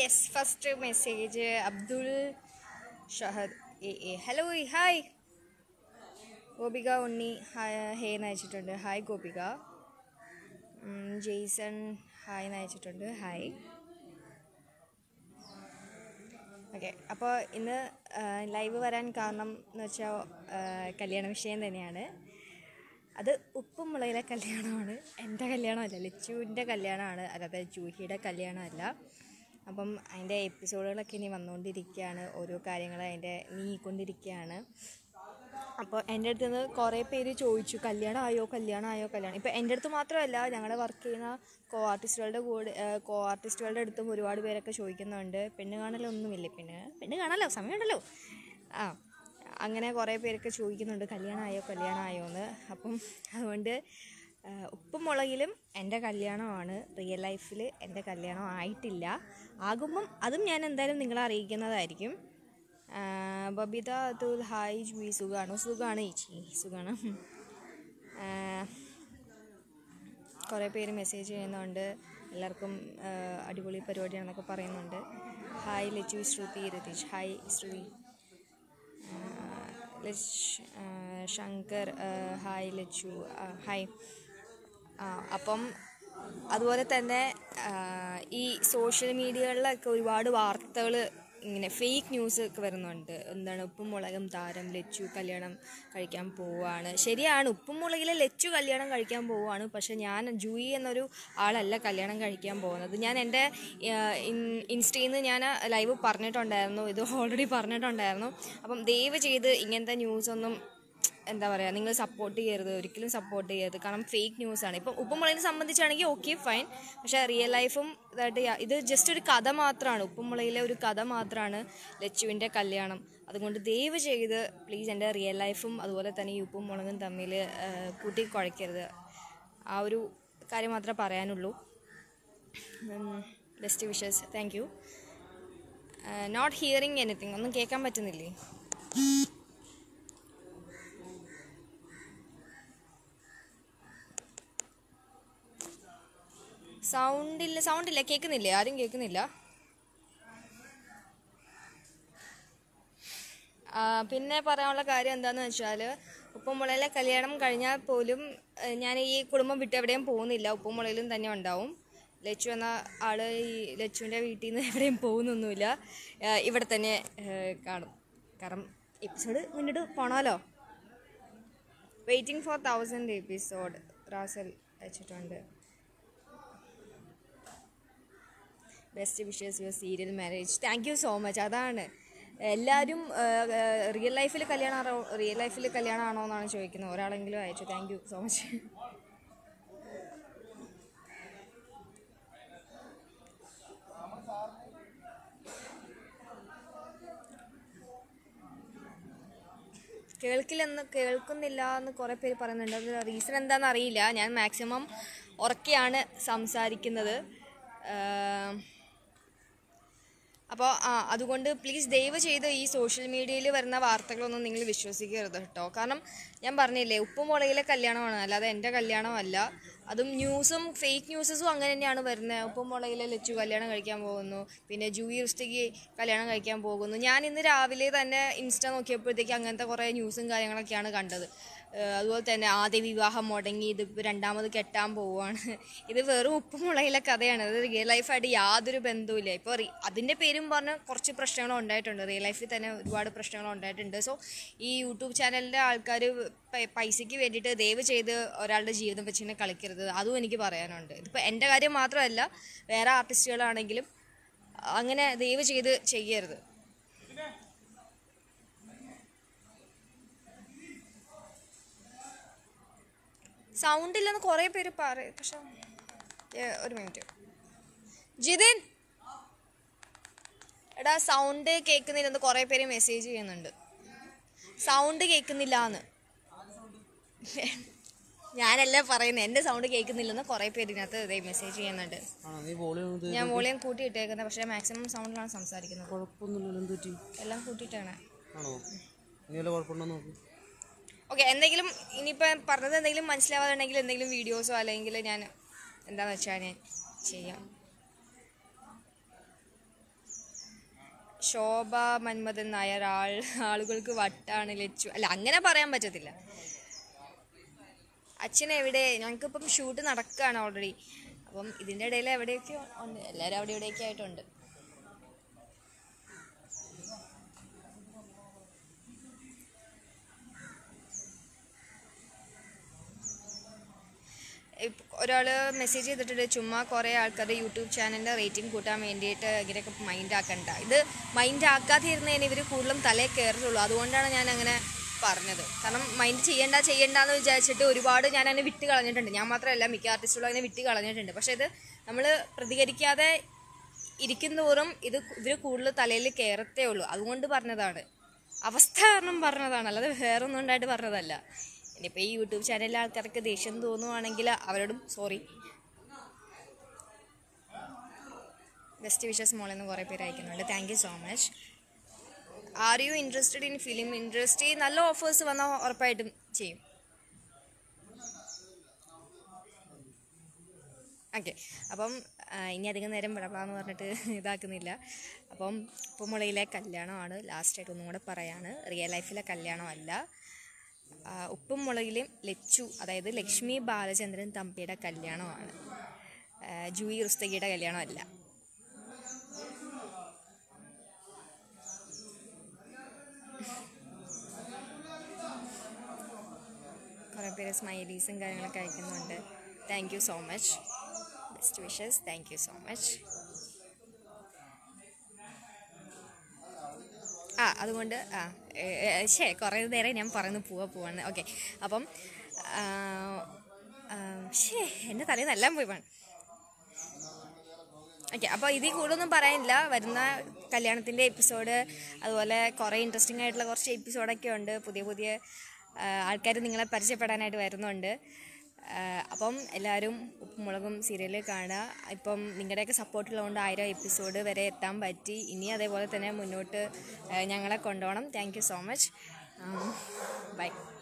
yes first message Abdul Shahad A A hello hi Gopika Unni hi hey എന്ന് അയച്ചിട്ടുണ്ട് hi Gopika ഉം, Jason hi എന്ന് അയച്ചിട്ടുണ്ട് ഹായ് ഓക്കെ അപ്പോൾ ഇന്ന് ലൈവ് വരാൻ കാരണം എന്ന് വെച്ചാൽ കല്യാണ വിഷയം തന്നെയാണ് അത് ഉപ്പും മുളയിലെ കല്യാണമാണ് എൻ്റെ കല്യാണമല്ല ലച്ചുവിൻ്റെ കല്യാണമാണ് അല്ലാതെ ജൂഹിയുടെ കല്യാണമല്ല അപ്പം അതിൻ്റെ എപ്പിസോഡുകളൊക്കെ ഇനി വന്നുകൊണ്ടിരിക്കുകയാണ് ഓരോ കാര്യങ്ങൾ അതിൻ്റെ നീങ്ങിക്കൊണ്ടിരിക്കുകയാണ് അപ്പോൾ എൻ്റെ അടുത്ത് നിന്ന് കുറേ പേര് ചോദിച്ചു കല്യാണം ആയോ കല്യാണം ആയോ കല്യാണം ഇപ്പോൾ എൻ്റെ അടുത്ത് മാത്രമല്ല ഞങ്ങൾ വർക്ക് ചെയ്യുന്ന കോ ആർട്ടിസ്റ്റുകളുടെ കൂടെ കോ ആർട്ടിസ്റ്റുകളുടെ അടുത്തും ഒരുപാട് പേരൊക്കെ ചോദിക്കുന്നുണ്ട് പെണ്ണ് കാണലൊന്നുമില്ലേ പെണ്ണ് പെണ്ണ് കാണാലോ സമയമുണ്ടല്ലോ ആ അങ്ങനെ കുറേ പേരൊക്കെ ചോദിക്കുന്നുണ്ട് കല്യാണം ആയോ കല്യാണം ആയോ എന്ന് അപ്പം അതുകൊണ്ട് ആ, ഉപ്പും മുളകിലും എൻ്റെ കല്യാണമാണ് റിയൽ ലൈഫിൽ എൻ്റെ കല്യാണം ആയിട്ടില്ല ആകുമ്പം അതും ഞാൻ എന്തായാലും നിങ്ങളെ അറിയിക്കുന്നതായിരിക്കും ആ, ബബിത അതുൽ ഹായ് ജുയി സുഖാണോ സുഖാണ് ചേച്ചി സുഖാണ് കുറേ പേര് മെസ്സേജ് ചെയ്യുന്നുണ്ട് എല്ലാവർക്കും ആ, അടിപൊളി പരിപാടിയാണെന്നൊക്കെ പറയുന്നുണ്ട് ഹായ് ലച്ചു ശ്രുതി രതീഷ് ഹായ് ശ്രുതി ആ, ലച്ച് ആ, ശങ്കർ ആ, ഹായ് ലച്ചു ആ, ഹായ് ആ, അപ്പം അതുപോലെ തന്നെ ആ, ഈ സോഷ്യൽ മീഡിയകളിലൊക്കെ ഒരുപാട് വാർത്തകൾ ഇങ്ങനെ ഫേക്ക് ന്യൂസ് ഒക്കെ വരുന്നുണ്ട് എന്താണ് ഉപ്പും മുളകും താരം ലച്ചു കല്യാണം കഴിക്കാൻ പോവുകയാണ് ശരിയാണ് ഉപ്പും മുളകിലെ ലച്ചു കല്യാണം കഴിക്കാൻ പോവുകയാണ് പക്ഷെ ഞാൻ ജൂയി എന്നൊരു ആളല്ല കല്യാണം കഴിക്കാൻ പോകുന്നത് ഞാൻ എൻ്റെ ഇൻസ്റ്റയിൽ നിന്ന് ഞാൻ ലൈവ് പറഞ്ഞിട്ടുണ്ടായിരുന്നു ഇത് ഓൾറെഡി പറഞ്ഞിട്ടുണ്ടായിരുന്നു അപ്പം ദയവ് ചെയ്ത് ഇങ്ങനത്തെ ന്യൂസൊന്നും എന്താ പറയുക നിങ്ങൾ സപ്പോർട്ട് ചെയ്യരുത് ഒരിക്കലും സപ്പോർട്ട് ചെയ്യരുത് കാരണം ഫേക്ക് ന്യൂസാണ് ഇപ്പം ഉപ്പുമുളകിനെ സംബന്ധിച്ചാണെങ്കിൽ ഓക്കെ ഫൈൻ പക്ഷേ റിയൽ ലൈഫും ഇതായിട്ട് യാ- ഇത് ജസ്റ്റ് ഒരു കഥ മാത്രമാണ് ഉപ്പുമുളകിലെ ഒരു കഥ മാത്രമാണ് ലച്ചുവിൻ്റെ കല്യാണം അതുകൊണ്ട് ദയവ് ചെയ്ത് പ്ലീസ് എൻ്റെ റിയൽ ലൈഫും അതുപോലെ തന്നെ ഈ ഉപ്പും മുളകും തമ്മിൽ കൂട്ടി കുഴയ്ക്കരുത് ആ ഒരു കാര്യം മാത്രമേ പറയാനുള്ളൂ best wishes thank you not hearing anything ഒന്നും കേൾക്കാൻ പറ്റുന്നില്ലേ സൗണ്ടില്ല സൗണ്ടില്ല കേൾക്കുന്നില്ലേ ആരും കേൾക്കുന്നില്ല ആ, പിന്നെ പറയാനുള്ള കാര്യം എന്താണെന്ന് വെച്ചാൽ ഉപ്പുമുളയിലെ കല്യാണം കഴിഞ്ഞാൽ പോലും ഏഹ്, ഞാൻ ഈ കുടുംബം വിട്ട് എവിടെയും പോകുന്നില്ല ഉപ്പുമുളയിലും തന്നെ ഉണ്ടാവും ലച്ചു എന്ന ആള് ഈ ലച്ചുവിൻ്റെ വീട്ടിൽ നിന്ന് എവിടെയും പോകുന്നൊന്നുമില്ല ഏഹ്, ഇവിടെ തന്നെ ഏഹ്, കാണും കാരണം എപ്പിസോഡ് മുന്നോട്ട് പോണമല്ലോ വെയിറ്റിംഗ് ഫോർ തൗസൻഡ് എപ്പിസോഡ് റാസൽ വെച്ചിട്ടുണ്ട് best wishers your serial marriage thank you so much അതാണ് എല്ലാവരും റിയൽ ലൈഫിൽ കല്യാണം ആണോ റിയൽ ലൈഫിൽ കല്യാണം ആണോ എന്നാണ് ചോദിക്കുന്നത് ഒരാളെങ്കിലും അയച്ചു താങ്ക് യു സോ മച്ച് കേൾക്കില്ലെന്ന് കേൾക്കുന്നില്ല എന്ന് കുറേ പേര് പറയുന്നുണ്ട് അത് റീസൺ എന്താണെന്ന് അറിയില്ല ഞാൻ മാക്സിമം ഉറക്കെയാണ് സംസാരിക്കുന്നത് ആം, അപ്പോൾ ആ അതുകൊണ്ട് പ്ലീസ് ദയവ് ചെയ്ത് ഈ സോഷ്യൽ മീഡിയയിൽ വരുന്ന വാർത്തകളൊന്നും നിങ്ങൾ വിശ്വസിക്കരുത് കേട്ടോ കാരണം ഞാൻ പറഞ്ഞില്ലേ ഉപ്പും മുളകിലെ കല്യാണമാണ് അല്ലാതെ എൻ്റെ കല്യാണമല്ല അതും ന്യൂസും ഫേക്ക് ന്യൂസസും അങ്ങനെ തന്നെയാണ് വരുന്നത് ഉപ്പും മുളകിലെ ലച്ചു കല്യാണം കഴിക്കാൻ പോകുന്നു പിന്നെ ജൂയി റുസ്റ്റിക്ക് കല്യാണം കഴിക്കാൻ പോകുന്നു ഞാൻ ഇന്ന് രാവിലെ തന്നെ ഇൻസ്റ്റ നോക്കിയപ്പോഴത്തേക്ക് അങ്ങനത്തെ കുറേ ന്യൂസും കാര്യങ്ങളൊക്കെയാണ് കണ്ടത് ഏഹ് അതുപോലെ തന്നെ ആദ്യ വിവാഹം മുടങ്ങി ഇത് ഇപ്പൊ രണ്ടാമത് കെട്ടാൻ പോവുകയാണ് ഇത് വെറും ഉപ്പും മുളയിലെ കഥയാണ് ഇത് റിയൽ ലൈഫായിട്ട് യാതൊരു ബന്ധവുമില്ല ഇപ്പോൾ റി അതിൻ്റെ പേരും പറഞ്ഞ് കുറച്ച് പ്രശ്നങ്ങൾ ഉണ്ടായിട്ടുണ്ട് റിയൽ ലൈഫിൽ തന്നെ ഒരുപാട് പ്രശ്നങ്ങൾ ഉണ്ടായിട്ടുണ്ട് സോ ഈ യൂട്യൂബ് ചാനലിൻ്റെ ആൾക്കാർ പൈസയ്ക്ക് വേണ്ടിയിട്ട് ദയവ് ചെയ്ത് ഒരാളുടെ ജീവിതം വെച്ച് ഇങ്ങനെ കളിക്കരുത് അതും എനിക്ക് പറയാനുണ്ട് ഇതിപ്പോൾ എൻ്റെ കാര്യം മാത്രമല്ല വേറെ ആർട്ടിസ്റ്റുകളാണെങ്കിലും അങ്ങനെ ദയവ് ചെയ്ത് ചെയ്യരുത് സൗണ്ട് ഇല്ലെന്ന് കുറേ പേര് പറയും പക്ഷെ ഏ, ഒരു മിനിറ്റ് ജിതിൻ എടാ സൗണ്ട് കേൾക്കുന്നില്ലെന്ന് കുറേ പേര് മെസ്സേജ് ചെയ്യുന്നുണ്ട് സൗണ്ട് കേൾക്കുന്നില്ല എന്ന് ഞാനല്ല പറയുന്നത് എൻ്റെ സൗണ്ട് കേൾക്കുന്നില്ലെന്ന് കുറേ പേര് ഇതിനകത്ത് ഇതേ മെസ്സേജ് ചെയ്യുന്നുണ്ട് ആണോ നീ വോളിയം ഇത് ഞാൻ വോളിയം കൂട്ടി ഇട്ടേക്കുന്നത് പക്ഷേ മാക്സിമം സൗണ്ടിലാണ് സംസാരിക്കുന്നത് കുഴപ്പമൊന്നുമില്ലല്ലോ എന്ത് പറ്റി എല്ലാം കൂട്ടിയിട്ടാണ് ആണോ ഇനി വല്ല കുഴപ്പമുണ്ടോ നോക്ക് ഓക്കെ എന്തെങ്കിലും ഇനിയിപ്പോൾ പറഞ്ഞത് എന്തെങ്കിലും മനസ്സിലാവാതുണ്ടെങ്കിൽ എന്തെങ്കിലും വീഡിയോസോ അല്ലെങ്കിൽ ഞാൻ എന്താണെന്ന് വെച്ചാൽ ഞാൻ ചെയ്യാം ശോഭ മന്മഥൻ നായർ ആൾ ആളുകൾക്ക് വട്ടാണ് ലച്ചു അല്ല അങ്ങനെ പറയാൻ പറ്റത്തില്ല അച്ഛൻ എവിടെ ഞങ്ങൾക്കിപ്പം ഷൂട്ട് നടക്കുകയാണ് ഓൾറെഡി അപ്പം ഇതിൻ്റെ ഇടയിൽ എവിടെയൊക്കെയോ ഉണ്ട് എല്ലാവരും അവിടെ ഇവിടെയൊക്കെ ആയിട്ടുണ്ട് ഒരാൾ മെസ്സേജ് ചെയ്തിട്ടുണ്ട് ചുമ്മാ കുറേ ആൾക്കാരുടെ യൂട്യൂബ് ചാനലിൻ്റെ റേറ്റിംഗ് കൂട്ടാൻ വേണ്ടിയിട്ട് ഇങ്ങനെയൊക്കെ മൈൻഡ് ആക്കണ്ട ഇത് മൈൻഡ് ആക്കാതെ ഇരുന്നതിന് ഇവർ കൂടുതലും തലയിൽ കയറത്തുള്ളൂ അതുകൊണ്ടാണ് ഞാൻ അങ്ങനെ പറഞ്ഞത് കാരണം മൈൻഡ് ചെയ്യണ്ട ചെയ്യണ്ടെന്ന് വിചാരിച്ചിട്ട് ഒരുപാട് ഞാൻ അതിനെ വിട്ട് കളഞ്ഞിട്ടുണ്ട് ഞാൻ മാത്രമല്ല മിക്ക ആർട്ടിസ്റ്റുകളും അതിനെ വിട്ട് കളഞ്ഞിട്ടുണ്ട് പക്ഷേ ഇത് നമ്മൾ പ്രതികരിക്കാതെ ഇരിക്കുന്തോറും ഇത് ഇവർ കൂടുതൽ തലയിൽ കയറത്തേ ഉള്ളൂ അതുകൊണ്ട് പറഞ്ഞതാണ് അവസ്ഥ കാരണം പറഞ്ഞതാണ് അല്ലാതെ വേറൊന്നും ഉണ്ടായിട്ട് പറഞ്ഞതല്ല ഇനിയിപ്പോൾ ഈ യൂട്യൂബ് ചാനലിലെ ആൾക്കാർക്ക് ദേഷ്യം തോന്നുവാണെങ്കിൽ അവരോടും സോറി ബെസ്റ്റ് വിഷസ് മോളെന്ന് കുറേ പേര് അയക്കുന്നുണ്ട് thank you so much are you interested in film industry നല്ല ഓഫേഴ്സ് വന്നാൽ ഉറപ്പായിട്ടും ചെയ്യും ഓക്കെ അപ്പം ആ, ഇനി അധികം നേരം വിടപാന്ന് പറഞ്ഞിട്ട് ഇതാക്കുന്നില്ല അപ്പം ഉപ്പുമുളയിലെ കല്യാണമാണ് ലാസ്റ്റായിട്ട് ഒന്നും കൂടെ പറയാണ് റിയൽ ലൈഫിലെ കല്യാണമല്ല ആ, ഉപ്പും മുളകിലും ലച്ചു അതായത് ലക്ഷ്മി ബാലചന്ദ്രൻ തമ്പിയുടെ കല്യാണമാണ് ആ, ജൂയി റുസ്തഗിയുടെ കല്യാണമല്ല കുറേ പേര് സ്മൈലീസും കാര്യങ്ങളൊക്കെ അയക്കുന്നുണ്ട് thank you so much best wishes thank you so much ആ അതുകൊണ്ട് ആ ശേ കുറേ നേരം ഞാൻ പറയുന്നു പോവാ പോവാണ് ഓക്കെ അപ്പം ആ, ആ, ശേ എൻ്റെ തലേന്ന് എല്ലാം പോയി പോവാണ് ഓക്കെ അപ്പോൾ ഇതിൽ കൂടുതലൊന്നും പറയാനില്ല വരുന്ന കല്യാണത്തിൻ്റെ എപ്പിസോഡ് അതുപോലെ കുറേ ഇൻട്രസ്റ്റിംഗ് ആയിട്ടുള്ള കുറച്ച് എപ്പിസോഡൊക്കെ ഉണ്ട് പുതിയ പുതിയ ആൾക്കാർ നിങ്ങളെ പരിചയപ്പെടാനായിട്ട് വരുന്നുണ്ട് ആ, അപ്പം എല്ലാവരും ഉപ്പുമുളകും സീരിയൽ കാണുക ഇപ്പം നിങ്ങളുടെയൊക്കെ സപ്പോർട്ടുള്ളതുകൊണ്ട് ആയിരം എപ്പിസോഡ് വരെ എത്താൻ പറ്റി ഇനി അതേപോലെ തന്നെ മുന്നോട്ട് ആ, ഞങ്ങളെ കൊണ്ടുപോകണം thank you so much by